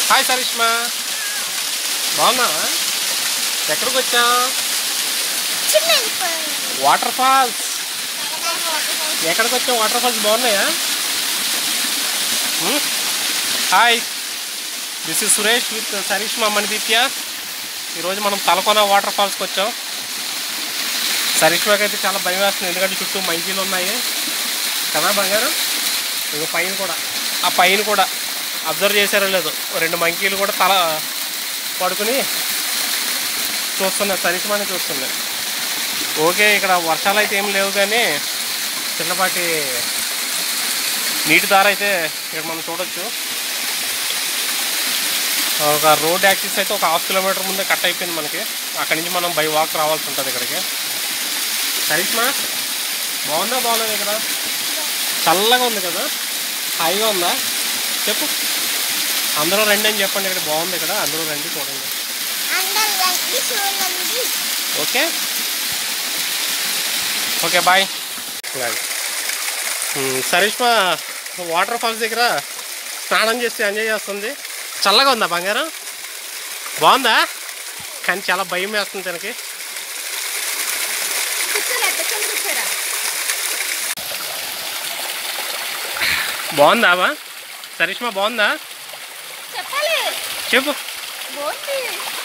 Hi సరిష్మా బాగున్నావా ఎక్కడికి వచ్చా చిన్న వెళ్ళిపోయింది వాటర్ ఫాల్స్ ఎక్కడికి వచ్చాం వాటర్ ఫాల్స్ బాగున్నాయా hmm? Hi this is Suresh with Sarishma Manideepya ఈరోజు మనం తలకొన వాటర్ ఫాల్స్కి వచ్చాం సరిష్మాకి అయితే చాలా భయం వేస్తుంది ఎందుకంటే చుట్టూ మంకీలు ఉన్నాయి కదా బంగారు ఇక పైన కూడా ఆ పైన కూడా అబ్జర్వ్ చేశారో లేదో రెండు మంకీలు కూడా తల పడుకుని చూస్తున్నాయి సరిష్మాని చూస్తున్నాయి ఓకే ఇక్కడ వర్షాలు అయితే ఏం లేవు కానీ చిన్నపాటి నీటి దార అయితే ఇక్కడ మనం చూడొచ్చు ఒక రోడ్ యాక్సిస్ అయితే ఒక హాఫ్ కిలోమీటర్ ముందే కట్ అయిపోయింది మనకి అక్కడి నుంచి మనం బై వాక్ రావాల్సి ఉంటుంది ఇక్కడికి కరిష్మా బాగుందా బాగోలేదు ఇక్కడ చల్లగా ఉంది కదా హాయిగా ఉందా చెప్పు అందరూ రండి అని చెప్పండి ఇక్కడ బాగుంది ఇక్కడ అందరూ రండి చూడండి అందరు రండి చూడండి okay okay bye Sarishma water falls దగ్గర స్నానం చేస్తే ఎంజాయ్ చేస్తుంది చల్లగా ఉందా బంగారం బాగుందా కానీ చాలా భయం వేస్తుంది తనకి కూర్చోలే కూర్చొని కూర్చోరా బాగుందా బా సరీష్మా బాగుందా చెప్పాలి చెప్పు బాగుంది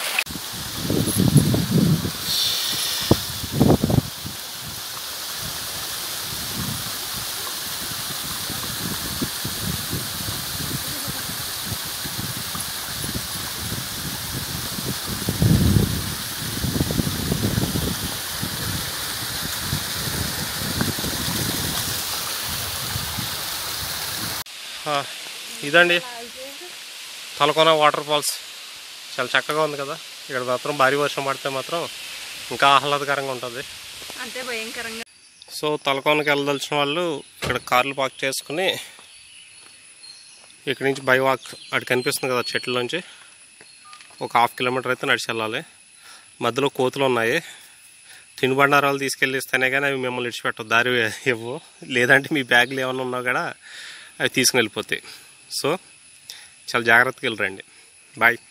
ఆ, ఇదండి తలకొన వాటర్ ఫాల్స్ చాలా చక్కగా ఉంది కదా ఇక్కడ మాత్రం భారీ వర్షం పడితే మాత్రం ఇంకా ఆహ్లాదకరంగా ఉంటుంది అంతే భయంకరంగా సో తలకోనకి వెళ్ళదలిచిన వాళ్ళు ఇక్కడ కార్లు పార్క్ చేసుకుని ఇక్కడి నుంచి బై వాక్ అటు కనిపిస్తుంది కదా చెట్లలోంచి ఒక హాఫ్ కిలోమీటర్ అయితే నడిచి వెళ్ళాలి మధ్యలో కోతులు ఉన్నాయి తినుబండారాలు తీసుకెళ్ళి ఇస్తేనే కానీ అవి మిమ్మల్ని ఇడిచిపెట్టవు దారి ఇవ్వు లేదంటే మీ బ్యాగులు ఏమైనా ఉన్నా కూడా అవి తీసుకుని వెళ్ళిపోతాయి సో చాలా జాగ్రత్తగా వెళ్ళరండి బాయ్